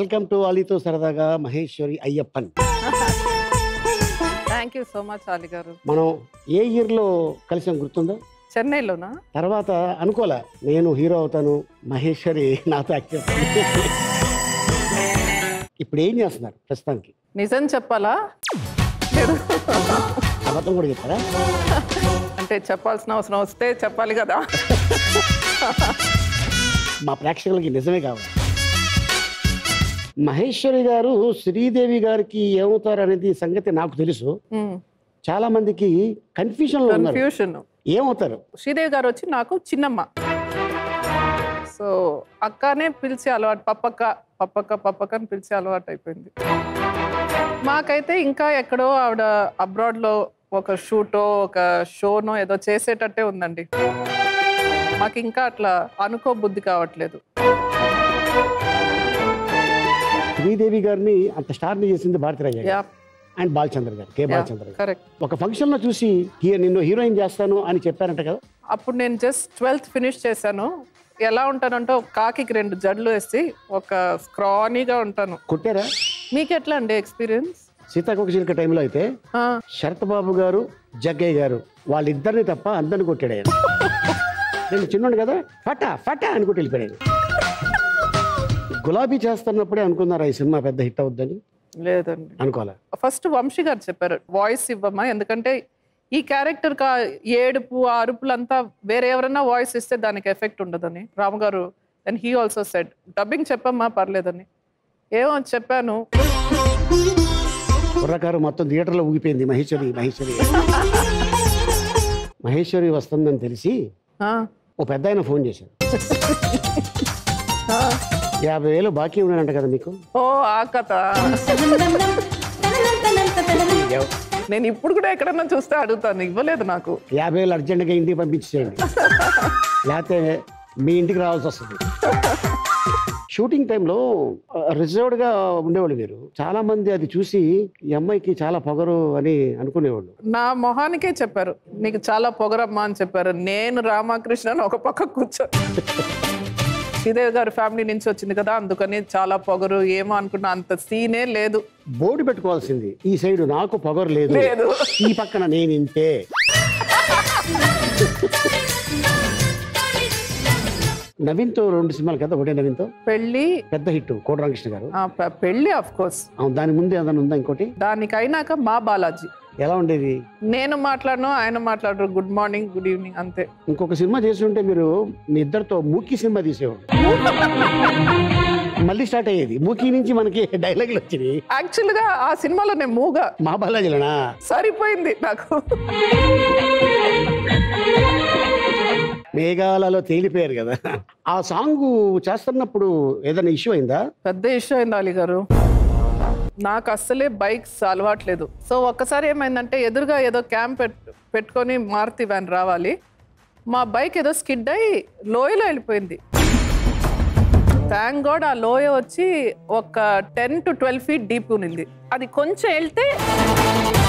Welcome to అలీతో సరదాగా Maheshwari Ayyappan thank you so much Ali garu మనం ఏ ఇయర్లో కలిసాం గుర్తుందా చెన్నైలోనా తర్వాత అనుకోలే నేను హీరో అవుతాను మహేశ్వరి నాతో యాక్ట్ చేస్తాను ఇప్పుడు ఏం చేస్తున్నారు ప్రస్తుతానికి నిజం చెప్పాలా లేదు. అబద్ధం కూడా చెప్పారా అంటే చెప్పాల్సిన అవసరం వస్తే చెప్పాలి కదా మా ప్రేక్షకులకి నిజమే కావాలి మహేశ్వరి గారు శ్రీదేవి గారికి ఏమవుతారు అనేది సంగతి నాకు తెలుసు చాలా మందికి కన్ఫ్యూజన్ లో ఉన్నారు కన్ఫ్యూషన్ ఏమవుతారు శ్రీదేవి గారు వచ్చి నాకు చిన్నమ్మ సో అక్కనే పిలిచే అలవాటు పప్పక్క పప్పక్క పప్పక్క అని పిలిచే అలవాటు అయిపోయింది మాకైతే ఇంకా ఎక్కడో ఆవిడ అబ్రాడ్ లో ఒక షూటో ఒక షోనో ఏదో చేసేటట్టే ఉందండి మాకు ఇంకా అట్లా అనుకో బుద్ధి కావట్లేదు శ్రీదేవి గారిని అంత స్టార్ని చేసింది భారతిరాజ గారు యా అండ్ బాలచంద్ర గారు కే బాలచంద్ర గారు కరెక్ట్ ఒక ఫంక్షన్ లో చూసి "హీ- నిన్ను హీరోయిన్ చేస్తాను అని చెప్పారంట కదా అప్పుడు నేను జస్ట్ ట్వెల్త్ ఫినిష్ చేశాను ఎలా ఉంటానంటే ఒక కాకి రెండు జడ్లు వేసి ఒక స్క్రానీగా ఉంటాను కొట్టారా మీకు ఎట్లా అండి ఎక్స్పీరియన్స్ సీతాకోక చిలుక టైంలో అయితే శరత్ బాబు గారు జగ్గయ్య గారు వాళ్ళిద్దరిని తప్ప అందరిని కొట్టాడు ఆయన నేను చిన్నోడు కదా ఫటా ఫటా అనుకుంటూ వెళ్ళిపోయాడు ఆయన. గులాబీ చేస్తున్నప్పుడే అనుకున్నారా ఈ సినిమా పెద్ద హిట్ అవుద్దని లేదండి అనుకోవాలా ఫస్ట్ వంశీ గారు చెప్పారు వాయిస్ ఇవ్వమ్మా ఎందుకంటే ఈ క్యారెక్టర్ కా ఏడుపు ఆ అరుపులు అంతా వేరే ఎవరైనా వాయిస్ ఇస్తే దానికి ఎఫెక్ట్ ఉండదని Ramu garu then he also said dubbing చెప్పమ్మా పర్లేదని ఏమో చెప్పాను కుర్రకారు మొత్తం థియేటర్లో ఊగిపోయింది మహేశ్వరి మహేశ్వరి మహేశ్వరి వస్తుందని తెలిసి ఆ, ఓ పెద్ద ఆయన ఫోన్ చేశారు ఆ. యాభై వేలు బాకీ ఉన్నాడంట కదా మీకు ఓ ఆ కథ నేను ఇప్పుడు కూడా ఎక్కడన్నా చూస్తే అడుగుతాను ఇవ్వలేదు నాకు యాభై వేలు అర్జెంట్గా ఇంటికి పంపించేయండి లేకపోతే మీ ఇంటికి రావాల్సి వస్తుంది షూటింగ్ టైంలో రిజర్వ్డ్గా ఉండేవాళ్ళు మీరు చాలా మంది అది చూసి ఈ అమ్మాయికి చాలా పొగరు అని అనుకునేవాళ్ళు నా మొహానికే చెప్పారు నీకు చాలా పొగరమ్మా అని చెప్పారు నేను రామకృష్ణ అని ఒక పక్క కూర్చో శ్రీదేవి గారి ఫ్యామిలీ నుంచి వచ్చింది కదా అందుకని చాలా పొగరు ఏమో అనుకున్నా అంత సీనే లేదు బోర్డు పెట్టుకోవాల్సింది ఈ సైడ్ నాకు పొగరు లేదు లేదు. ఈ పక్కన నేను ఇంతే నవీన్తో రెండు సినిమాలు కదా ఒకటే నవీన్తో పెళ్ళి పెద్ద హిట్ కోట రామకృష్ణ గారు ఆ, పె- పెళ్ళి ఆఫ్ కోర్స్ అవును, దాని ముందు ఏదైనా ఉందా ఇంకోటి దానికి అయినాక మా బాలాజీ ఎలా ఉండేది నేను మాట్లాడను ఆయన మాట్లాడరు గుడ్ మార్నింగ్ గుడ్ ఈవినింగ్ అంతే ఇంకొక సినిమా చేసి ఉంటే మీరు మీ ఇద్దరితో మూకీ సినిమా తీసేవాడు మళ్ళీ స్టార్ట్ అయ్యేది మూకీ నుంచి మనకి డైలాగులు వచ్చినాయి యాక్చువల్ గా ఆ సినిమాలో నేను మూగా మా బాలాజీలనా సరిపోయింది నాకు మేఘాలలో తేలిపోయారు కదా ఆ సాంగ్ చేస్తున్నప్పుడు ఏదైనా ఇష్యూ అయిందా పెద్ద ఇష్యూ అయింది అలీ గారు నాకు అస్సలే బైక్స్ అలవాట్లేదు సో ఒక్కసారి ఏమైందంటే ఎదురుగా ఏదో క్యాంప్ పెట్ పెట్టుకొని మారుతి వ్యాన్ రావాలి మా బైక్ ఏదో స్కిడ్ అయి లోయలో వెళ్ళిపోయింది థ్యాంక్ గాడ్ ఆ లోయ వచ్చి ఒక ten to twelve feet deep ఉన్నింది అది కొంచెం వెళ్తే